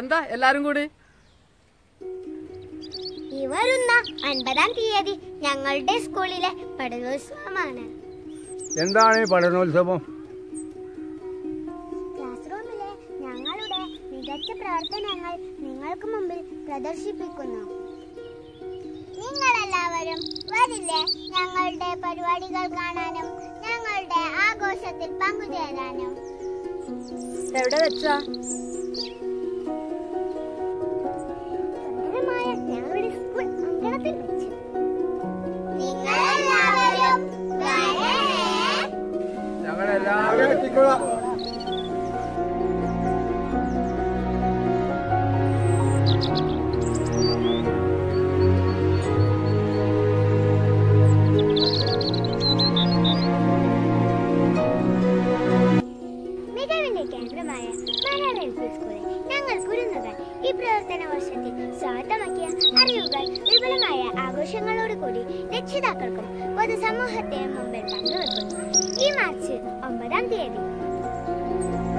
എന്താ എല്ലാരും കൂടി ഈ വരുന്ന ഒൻപതാം തീയതി ഞങ്ങളുടെ സ്കൂളിലെ പഠനോത്സവമാണ് എന്താണ് ഈ പഠനോത്സവം ക്ലാസ് റൂമിലെ ഞങ്ങളുടെ മികച്ച പ്രവർത്തനങ്ങൾ നിങ്ങൾക്ക് മുമ്പിൽ പ്രദർശിപ്പിക്കുന്നു നിങ്ങളെല്ലാവരും വരില്ലേ ഞങ്ങളുടെ പരിപാടികൾ കാണാനും ഞങ്ങളുടെ ആഘോഷത്തിൽ പങ്കുചേരാനും എവിടെ വെച്ചാ സുന്ദരമായ ഞങ്ങളുടെ സ്കൂൾ അങ്കണത്തിൽ വെച്ച് നിങ്ങളെല്ലാവരും വരണേ ഞങ്ങളെല്ലാവരും എത്തിക്കൊള്ളാം മികവിന്റെ കേന്ദ്രമായ മലയാള എൽ പി സ്കൂളിൽ ഞങ്ങൾ കുരുന്നുകൾ ഈ പ്രവർത്തന വർഷത്തിൽ സ്വാർത്ഥമാക്കിയ അറിവുകൾ വിപുലമായ ആഘോഷങ്ങളോടുകൂടി രക്ഷിതാക്കൾക്കും പൊതുസമൂഹത്തിനും മുമ്പിൽ പങ്കുവെക്കുന്നു ഈ മാർച്ച് ഒമ്പതാം തീയതി